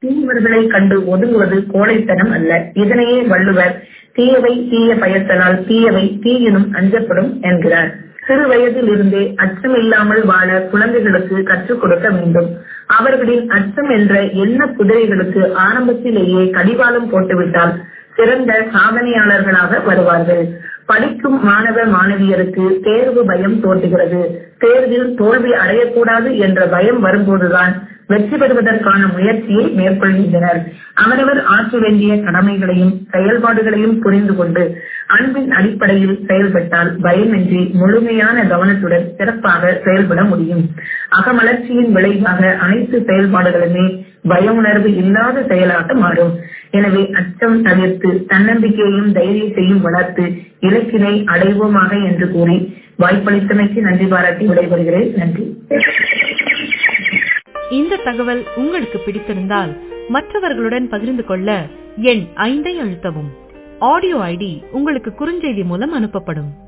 தீயவர்களை கண்டு ஒதுங்குவது கோழைத்தனம் அல்ல இதனையே வள்ளுவர் தீயவை தீய பயத்தலால் தீயவை தீயினும் அஞ்சப்படும் என்கிறார் சிறு வயதில் இருந்தே அச்சம் இல்லாமல் வாழ குழந்தைகளுக்கு கற்றுக் கொடுக்க வேண்டும் அவர்களின் அச்சம் என்ற எண்ண குதிரைகளுக்கு ஆரம்பத்திலேயே கடிவாளம் போட்டுவிட்டால் சிறந்த சாதனையாளர்களாக வருவார்கள் படிக்கும் மாணவ மாணவியருக்கு தேர்வு பயம் தோன்றுகிறது தேர்வில் தோல்வி அடையக்கூடாது என்ற பயம் வரும்போதுதான் வெற்றி பெறுவதற்கான முயற்சியை மேற்கொள்கின்றனர் அவரவர் ஆற்ற வேண்டிய கடமைகளையும் செயல்பாடுகளையும் புரிந்து கொண்டு அன்பின் அடிப்படையில் செயல்பட்டால் பயமின்றி முழுமையான கவனத்துடன் சிறப்பாக செயல்பட முடியும் அகமலர்ச்சியின் விளைவாக அனைத்து செயல்பாடுகளுமே பய உணர்வு இல்லாத செயலாக மாறும் எனவே அச்சம் தவிர்த்து தன்னம்பிக்கையையும் தைரியத்தையும் வளர்த்து இலக்கினை அடைவோமாக என்று கூறி வாய்ப்பளித்தமைக்கு நன்றி பாராட்டி விடைபெறுகிறேன் நன்றி இந்த தகவல் உங்களுக்கு பிடித்திருந்தால் மற்றவர்களுடன் பகிர்ந்து கொள்ள எண் ஐந்தை அழுத்தவும் ஆடியோ ஐடி உங்களுக்கு குறுஞ்செய்தி மூலம் அனுப்பப்படும்